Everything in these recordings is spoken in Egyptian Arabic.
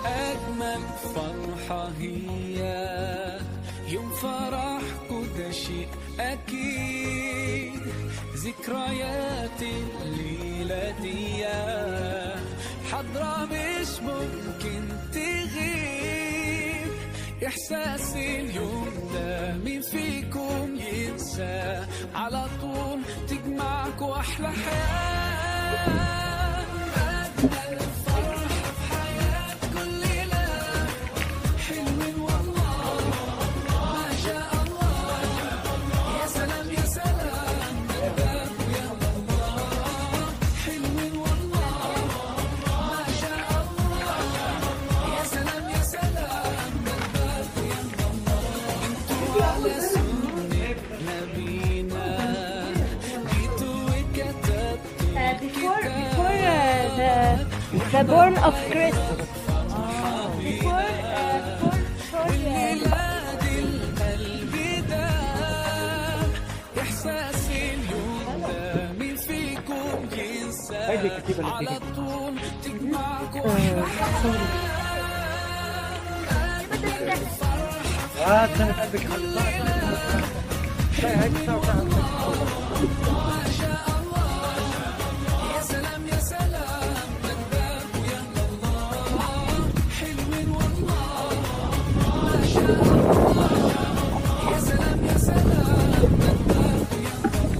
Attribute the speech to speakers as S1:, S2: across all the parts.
S1: أجمل فرحة هي يوم فرحكوا ده شيء أكيد ذكريات الليلة دي حضرة مش ممكن تغيب إحساس اليوم ده مين فيكم ينسى على طول تجمعكوا أحلى حياة أجمل فرحة في حياة كل ليلة حلوين والله ما شاء الله يا سلام يا سلام باب يا الله حلوين والله ما شاء الله يا سلام يا سلام باب يا الله انتوا على سنة نبينا جيتوا وكتبتوا
S2: Uh, before before uh, the the born of Christ. Before uh, before before uh,
S1: ميلاد القلب ده إحساس اليوم ده مين فيكم ينسى على طول تجمعكم أحلى يا سلام يا سلام باب يا الله حلوين والله ما شاء الله يا سلام يا سلام باب يا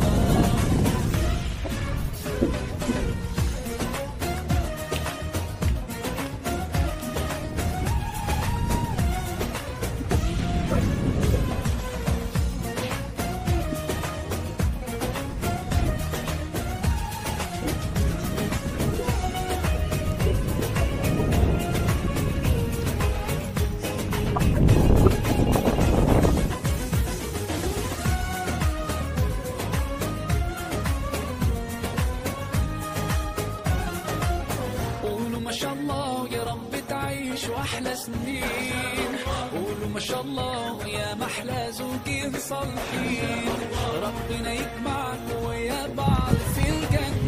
S1: قولوا ما شاء الله يا رب تعيش واحلى سنين قولوا ما شاء الله يا محلى زوجين صالحين ربنا يجمعكم ويا بعض في الجنة